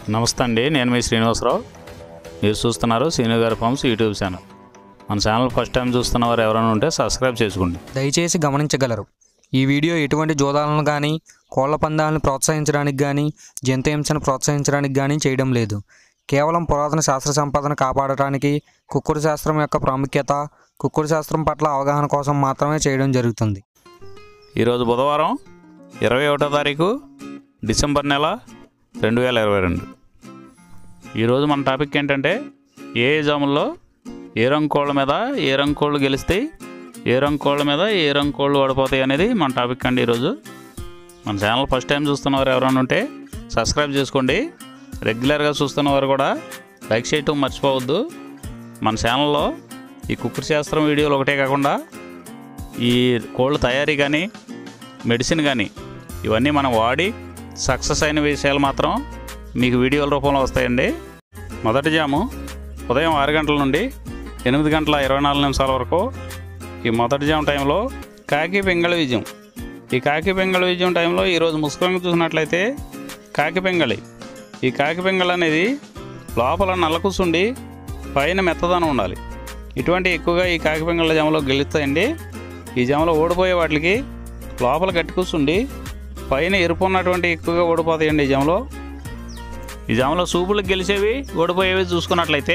నమస్తే అండి నేను మీ శ్రీనివాసరావు మీరు చూస్తున్నారు శ్రీను గారి ఫార్మ్స్ యూట్యూబ్ ఛానల్ మన ఛానల్ ఫస్ట్ టైం చూస్తున్న వారు ఎవరైనా ఉంటే సబ్స్క్రైబ్ చేసుకోండి దయచేసి గమనించగలరు ఈ వీడియో ఎటువంటి జోదాలను కానీ కోళ్ల పందాలను ప్రోత్సహించడానికి కానీ జంతు హింసను ప్రోత్సహించడానికి కానీ చేయడం లేదు కేవలం పురాతన శాస్త్ర సంపదను కాపాడటానికి కుక్కుడు శాస్త్రం యొక్క ప్రాముఖ్యత కుక్కుడు శాస్త్రం పట్ల అవగాహన కోసం మాత్రమే చేయడం జరుగుతుంది ఈరోజు బుధవారం ఇరవై ఒకటో తారీఖు డిసెంబర్ నెల రెండు వేల ఇరవై రెండు ఈరోజు మన టాపిక్ ఏంటంటే ఏ జాముల్లో ఏ రంగు కోళ్ళ మీద ఏ రంగు కోళ్ళు గెలుస్తాయి ఏ రంగు కోళ్ళ మీద ఏ రంగు కోళ్ళు ఓడిపోతాయి అనేది మన టాపిక్ అండి ఈరోజు మన ఛానల్ ఫస్ట్ టైం చూస్తున్నవారు ఎవరైనా ఉంటే సబ్స్క్రైబ్ చేసుకోండి రెగ్యులర్గా చూస్తున్నవారు కూడా లైక్ చేయటం మర్చిపోవద్దు మన ఛానల్లో ఈ కుక్కర్ శాస్త్రం వీడియోలు ఒకటే కాకుండా ఈ కోళ్ళ తయారీ కానీ మెడిసిన్ కానీ ఇవన్నీ మనం వాడి సక్సెస్ అయిన విషయాలు మాత్రం మీకు వీడియోల రూపంలో వస్తాయండి మొదటి జాము ఉదయం ఆరు గంటల నుండి ఎనిమిది గంటల ఇరవై నాలుగు నిమిషాల వరకు ఈ మొదటి జాము టైంలో కాకి పింగళ విజయం ఈ కాకి పింగళ విజయం టైంలో ఈరోజు ముసుకొని చూసినట్లయితే కాకి పింగళి ఈ కాకి పింగళ అనేది లోపల నల్ల కూసుండి పైన మెత్తదనం ఉండాలి ఇటువంటి ఎక్కువగా ఈ కాకి పింగళ జామలో గెలుస్తాయండి ఈ జామలో ఓడిపోయే వాటికి లోపల గట్టి కూర్చుండి పైన ఎరుపు ఉన్నటువంటి ఎక్కువగా ఓడిపోతాయండి ఈ జామలో ఈ జామలో సూపులకు గెలిచేవి ఓడిపోయేవి చూసుకున్నట్లయితే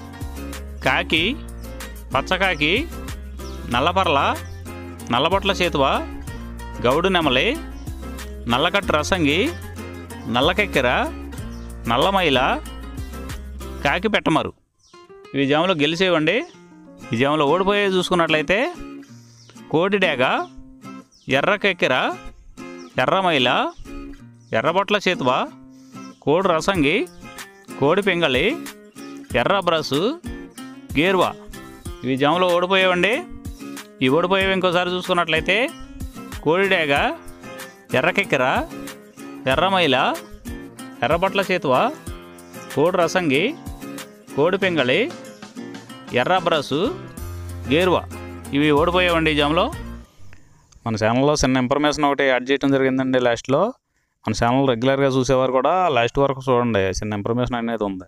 కాకి పచ్చకాకి నల్లపర్ల నల్లబట్ల చేతువ గౌడు నెమలి నల్లకట్టు రసంగి నల్లకెక్కెర నల్లమైల కాకి పెట్టమరు ఇవి జామలో గెలిచేవండి ఈ జామలో ఓడిపోయేవి చూసుకున్నట్లయితే కోడి డేగ ఎర్ర కెక్కెర ఎర్రమైల ఎర్రబొట్ల చేతువ కోడి రసంగి కోడి పింగళి ఎర్ర బ్రసు గేర్వా ఇవి జాములో ఓడిపోయేవండి ఈ ఓడిపోయేవి ఇంకోసారి చూసుకున్నట్లయితే కోడి డేగ ఎర్ర కెక్కెర ఎర్రమైల ఎర్రబొట్ల చేతువ కోడి రసంగి కోడి పింగళి ఎర్ర బ్రసు గేర్వా ఇవి ఓడిపోయావండి ఈ జామ్లో మన ఛానల్లో చిన్న ఇన్ఫర్మేషన్ ఒకటి యాడ్ చేయడం జరిగిందండి లాస్ట్లో మన ఛానల్ రెగ్యులర్గా చూసేవారు కూడా లాస్ట్ వరకు చూడండి చిన్న ఇన్ఫర్మేషన్ అనేది ఉంది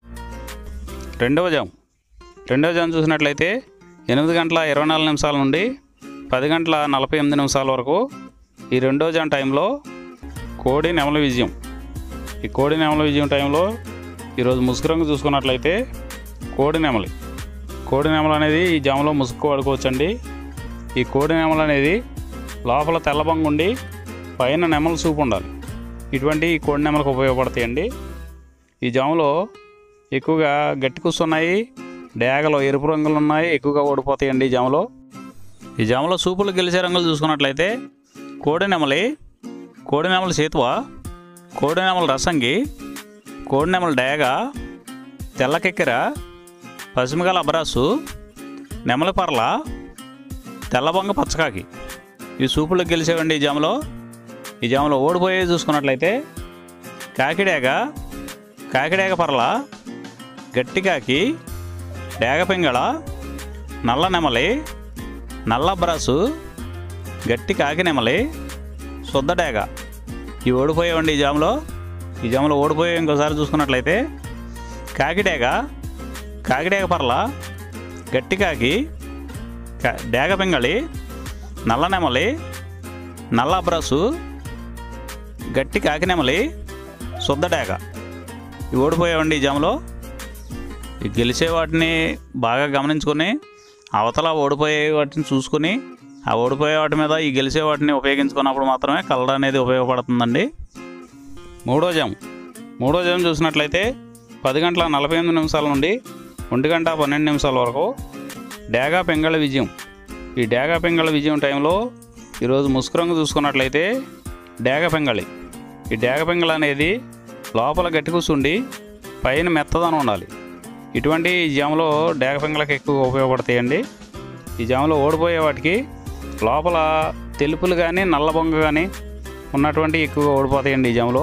రెండవ జామ్ రెండవ జామ్ చూసినట్లయితే ఎనిమిది గంటల ఇరవై నాలుగు నిమిషాల నుండి పది గంటల నలభై ఎనిమిది నిమిషాల వరకు ఈ రెండో జామ్ టైంలో కోడి నెమల విజయం ఈ కోడి నెమల విజయం టైంలో ఈరోజు ముసుగు రంగు చూసుకున్నట్లయితే కోడి నెమలి కోడి నెమలు అనేది ఈ జామలో ముసుగు వాడుకోవచ్చండి ఈ కోడి నెమలు అనేది లోపల తెల్లబంగు ఉండి పైన నెమల సూపు ఉండాలి ఇటువంటి ఈ కోడి నెమలకు ఉపయోగపడతాయండి ఈ జాములో ఎక్కువగా గట్టి కూస్తున్నాయి డేగలు ఎరుపు రంగులు ఉన్నాయి ఎక్కువగా ఓడిపోతాయండి ఈ జాములో ఈ జాములో సూపులు గెలిచే రంగులు చూసుకున్నట్లయితే కోడి నెమలి కోడి నెమల చేతువ కోడి నెమల రసంగి కోడి నెమల డేగ తెల్లకెక్కెర పసిమిగల అబ్రాసు నెమలి పర్ల తెల్లబొంగ పచ్చకాకి ఈ సూపులు గెలిచేవండి ఈ జామలో ఈ జామలో ఓడిపోయే చూసుకున్నట్లయితే కాకిడేగ కాకిడేగ పర్ల గట్టి కాకి డేగ పింగళ నల్ల నెమలి నల్ల బ్రాసు గట్టి కాకి నెమలి శుద్ధ డేగ ఇవి ఓడిపోయేవండి ఈ జామలో ఈ జామలో ఓడిపోయే ఇంకోసారి చూసుకున్నట్లయితే కాకిడేగ కాకిడేగ పర్ల గట్టి కాకి క- డేగ పింగళి నల్ల నెమలి నల్ల బ్రసు గట్టి కాకి నెమలి శుద్ధ డేగ ఇవి ఓడిపోయావండి ఈ జాములో ఈ గెలిచే వాటిని బాగా గమనించుకొని అవతల ఓడిపోయే వాటిని చూసుకొని ఆ ఓడిపోయే వాటి మీద ఈ గెలిచే వాటిని ఉపయోగించుకున్నప్పుడు మాత్రమే కలర్ అనేది ఉపయోగపడుతుందండి మూడో జాము మూడో జాము చూసినట్లయితే పది గంటల నలభై ఎనిమిది నిమిషాల నుండి ఒంటి గంట పన్నెండు నిమిషాల వరకు డేగా పెంగళ విజయం ఈ డేగా పెంగళ విజయం టైంలో ఈరోజు ముసుగు రంగు చూసుకున్నట్లయితే డేగ పెంగళి ఈ డేగ పెంగళ అనేది లోపల గట్టి కూర్చుండి పైన మెత్తదనం ఉండాలి ఇటువంటి ఈ జాములో డేగ పెంగళకి ఎక్కువ ఉపయోగపడతాయండి ఈ జాములో ఓడిపోయే వాటికి లోపల తెలుపులు కానీ నల్ల బొంగ కానీ ఉన్నటువంటి ఎక్కువగా ఓడిపోతాయండి ఈ జాములో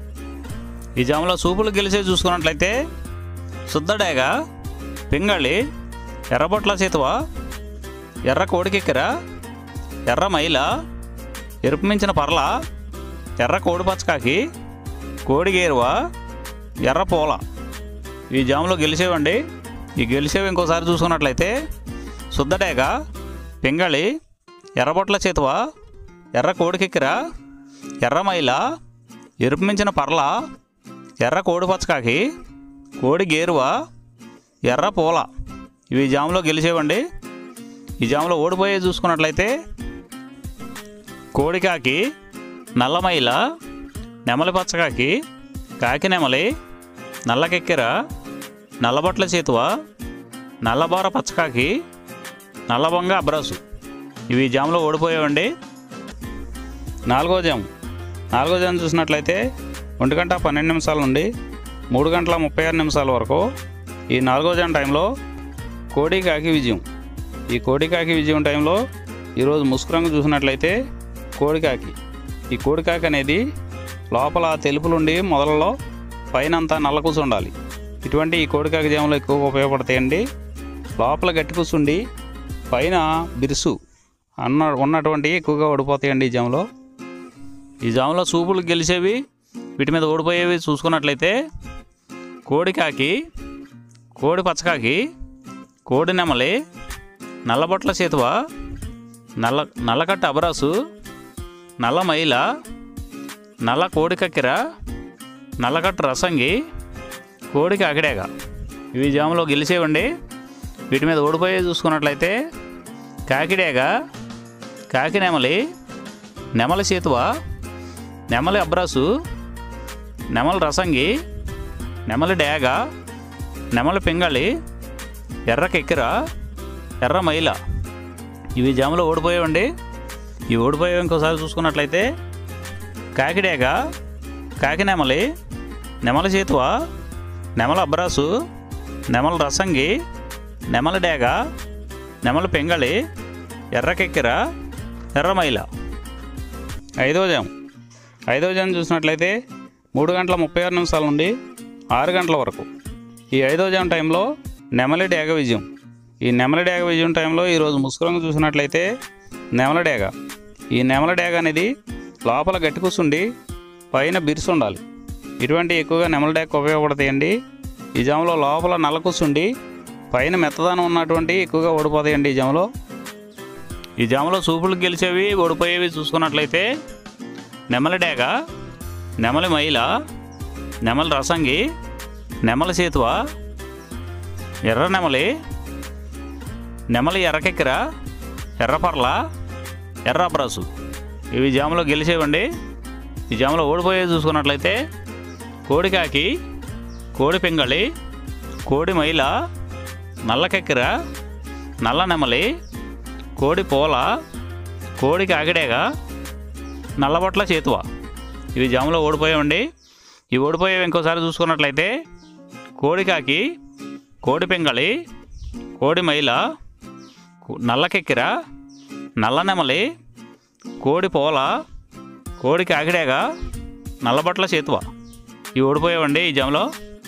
ఈ జాములో సూపులు గెలిచే చూసుకున్నట్లయితే శుద్ధడేగ పింగళి ఎర్రబొట్ల చేతువ ఎర్ర కోడికెక్కెర ఎర్ర మైల ఎరుపు మించిన పర్ల ఎర్ర కోడి పచ్చకాకి కోడి గేరువ ఎర్ర పూల ఈ జాములో గెలిచేవండి ఈ గెలిచేవి ఇంకోసారి చూసుకున్నట్లయితే శుద్ధడేగ పింగళి ఎర్రబొట్ల చేతువ ఎర్ర కోడికెక్కిర ఎర్ర మైల ఎరుపు మించిన పర్ల ఎర్ర కోడి పచ్చకాకి కోడి గేరువ ఎర్ర పూల ఇవి ఈ జాములో గెలిచేవండి ఈ జాములో ఓడిపోయే చూసుకున్నట్లయితే కోడికాకి నల్లమైల నెమలి పచ్చకాకి కాకి నెమలి నల్లకెక్కెర నల్లబొట్ల చేతువ నల్లబోర పచ్చకాకి నల్లబొంగ అబ్రాసు ఇవి ఈ జాములో ఓడిపోయావండి నాలుగో జాము నాలుగో జాము చూసినట్లయితే ఒంటి గంట పన్నెండు నిమిషాల నుండి మూడు గంటల ముప్పై ఆరు నిమిషాల వరకు ఈ నాలుగో జాము టైంలో కోడి కాకి విజయం ఈ కోడి కాకి విజయం టైంలో ఈరోజు ముసుకురంగు చూసినట్లయితే కోడికాకి ఈ కోడికాకి అనేది లోపల తెలుపులుండి మొదలలో పైన అంతా నల్ల కూసు ఉండాలి ఇటువంటి ఈ కోడికాకి జాములు ఎక్కువగా ఉపయోగపడతాయండి లోపల గట్టి కూసుండి పైన బిరుసు అన్న ఉన్నటువంటి ఎక్కువగా ఓడిపోతాయండి ఈ జాములో ఈ జాములో సూపులు గెలిచేవి వీటి మీద ఓడిపోయేవి చూసుకున్నట్లయితే కోడికాకి కోడి పచ్చకాకి కోడి నెమలి నల్లబొట్ల చేతువ నల్ల నల్లకట్ట అబరాసు నల్ల మైల నల్ల కోడి కక్కెర నల్లకట్ట రసంగి కోడికి అగడేగ ఇవి జాములో గెలిచేవండి వీటి మీద ఓడిపోయే చూసుకున్నట్లయితే కాకిడేగ కాకి నెమలి నెమలి చేతువ నెమలి అబ్రాసు నెమలి రసంగి నెమలి డేగ నెమలి పింగళి ఎర్ర కెక్కెర ఎర్ర మైల ఇవి జాములో ఓడిపోయావండి ఈ ఓడిపోయావు ఇంకోసారి చూసుకున్నట్లయితే కాకిడేగ కాకి నెమలి నెమలి చేతువ నెమల అబ్రాసు నెమల రసంగి నెమలి డేగ నెమలి పెంగళి ఎర్ర కెక్కెర ఎర్ర మైల ఐదో జాము ఐదో జాము చూసినట్లయితే మూడు గంటల ముప్పై ఆరు నిమిషాల నుండి ఆరు గంటల వరకు ఈ ఐదో జాము టైంలో నెమలి డేగ విజయం ఈ నెమలి డేగ విజయం టైంలో ఈరోజు ముసుకురంగు చూసినట్లయితే నెమల డేగ ఈ నెమల డేగ అనేది లోపల గట్టి కూర్చుండి పైన బిరుసు ఉండాలి ఇటువంటి ఎక్కువగా నెమల డేగ ఉపయోగపడతాయండి ఈ జాములో లోపల నల్ల కూర్చుండి పైన మెత్తదనం ఉన్నటువంటి ఎక్కువగా ఓడిపోతాయండి ఈ జాములో ఈ జాములో సూపులు గెలిచేవి ఓడిపోయేవి చూసుకున్నట్లయితే నెమలి డేగ నెమలి మైల నెమలి రసంగి నెమలి చేతువ ఎర్ర నెమలి నెమలి ఎర్రకెక్కిర ఎర్రపర్ల ఎర్ర అబ్రాసు ఇవి జాములో గెలిచేవండి ఈ జాములో ఓడిపోయేది చూసుకున్నట్లయితే కోడికాకి కోడి పింగళి కోడి మైల నల్లకెక్కిర నల్ల నెమలి కోడి పూల కోడికి ఆగిడేగా నల్లబొట్ల చేతువ ఇవి జాములో ఓడిపోయామండి ఈ ఓడిపోయేవి ఇంకోసారి చూసుకున్నట్లయితే కోడికాకి కోడి పింగళి కోడి మైల కు- నల్లకెక్కిర నల్ల నెమలి కోడి పోల కోడికి ఆగిడేగా నల్లబట్ల చేతువ ఇవి ఓడిపోయావండి ఈ జాములో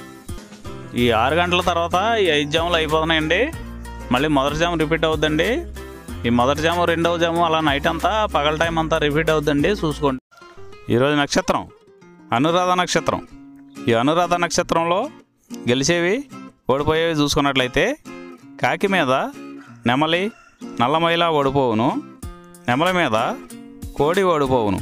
ఈ ఆరు గంటల తర్వాత ఈ ఐదు జాములు అయిపోతున్నాయండి మళ్ళీ మొదటి జాము రిపీట్ అవుద్దండి ఈ మొదటి జాము రెండవ జాము అలా నైట్ అంతా పగల టైం అంతా రిపీట్ అవుద్దండి చూసుకోండి ఈరోజు నక్షత్రం అనురాధ నక్షత్రం ఈ అనురాధ నక్షత్రంలో గెలిచేవి ఓడిపోయేవి చూసుకున్నట్లయితే కాకి మీద నెమలి నల్లమైల ఓడిపోవును నెమలి మీద కోడి ఓడిపోవును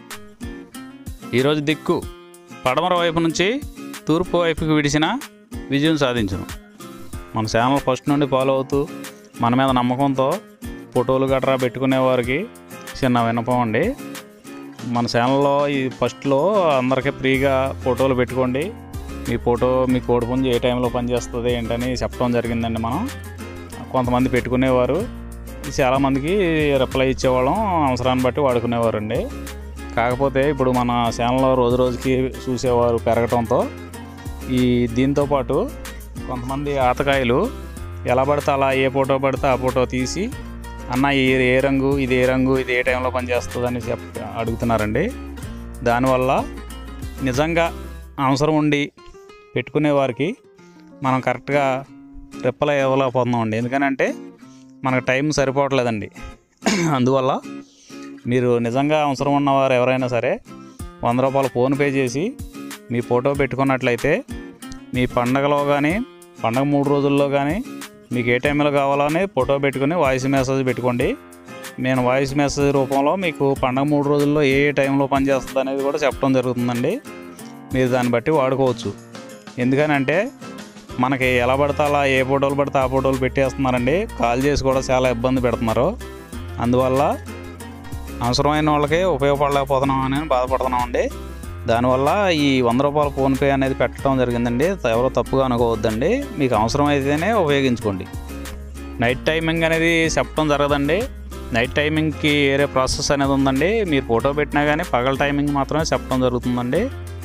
ఈరోజు దిక్కు పడమర వైపు నుంచి తూర్పు వైపుకి విడిచిన విజయం సాధించును మన ఛానల్ ఫస్ట్ నుండి ఫాలో అవుతూ మన మీద నమ్మకంతో ఫోటోలు గట్రా పెట్టుకునే వారికి చిన్న విన్నపం అండి మన ఛానల్లో ఈ ఫస్ట్లో అందరికీ ఫ్రీగా ఫోటోలు పెట్టుకోండి మీ ఫోటో మీ కోడి పుంజు ఏ టైంలో పనిచేస్తుంది ఏంటని చెప్పడం జరిగిందండి మనం కొంతమంది పెట్టుకునేవారు చాలామందికి రిప్లై ఇచ్చేవాళ్ళం అవసరాన్ని బట్టి వాడుకునేవారండి కాకపోతే ఇప్పుడు మన ఛానల్లో రోజు రోజుకి చూసేవారు పెరగటంతో ఈ దీంతో పాటు కొంతమంది ఆతకాయలు ఎలా పడితే అలా ఏ ఫోటో పడితే ఆ ఫోటో తీసి అన్న ఈ ఏ రంగు ఇది ఏ రంగు ఇది ఏ టైంలో పనిచేస్తుందని చెప్ అడుగుతున్నారండి దానివల్ల నిజంగా అవసరం ఉండి పెట్టుకునే వారికి మనం కరెక్ట్గా రిప్లై ఇవ్వలేకపోతున్నామండి ఎందుకనంటే మనకు టైం సరిపోవట్లేదండి అందువల్ల మీరు నిజంగా అవసరం ఉన్నవారు ఎవరైనా సరే వంద రూపాయలు ఫోన్పే చేసి మీ ఫోటో పెట్టుకున్నట్లయితే మీ పండగలో కానీ పండగ మూడు రోజుల్లో కానీ మీకు ఏ టైంలో కావాలని ఫోటో పెట్టుకుని వాయిస్ మెసేజ్ పెట్టుకోండి నేను వాయిస్ మెసేజ్ రూపంలో మీకు పండగ మూడు రోజుల్లో ఏ ఏ టైంలో పనిచేస్తుంది అనేది కూడా చెప్పడం జరుగుతుందండి మీరు దాన్ని బట్టి వాడుకోవచ్చు ఎందుకనంటే మనకి ఎలా పడితే అలా ఏ ఫోటోలు పడితే ఆ ఫోటోలు పెట్టేస్తున్నారండి కాల్ చేసి కూడా చాలా ఇబ్బంది పెడుతున్నారు అందువల్ల అవసరమైన వాళ్ళకి ఉపయోగపడలేకపోతున్నాం అని బాధపడుతున్నాం అండి దానివల్ల ఈ వంద రూపాయల ఫోన్పే అనేది పెట్టడం జరిగిందండి ఎవరో తప్పుగా అనుకోవద్దండి మీకు అవసరమైతేనే ఉపయోగించుకోండి నైట్ టైమింగ్ అనేది చెప్పడం జరగదండి నైట్ టైమింగ్కి వేరే ప్రాసెస్ అనేది ఉందండి మీరు ఫోటో పెట్టినా కానీ పగల టైమింగ్ మాత్రమే చెప్పడం జరుగుతుందండి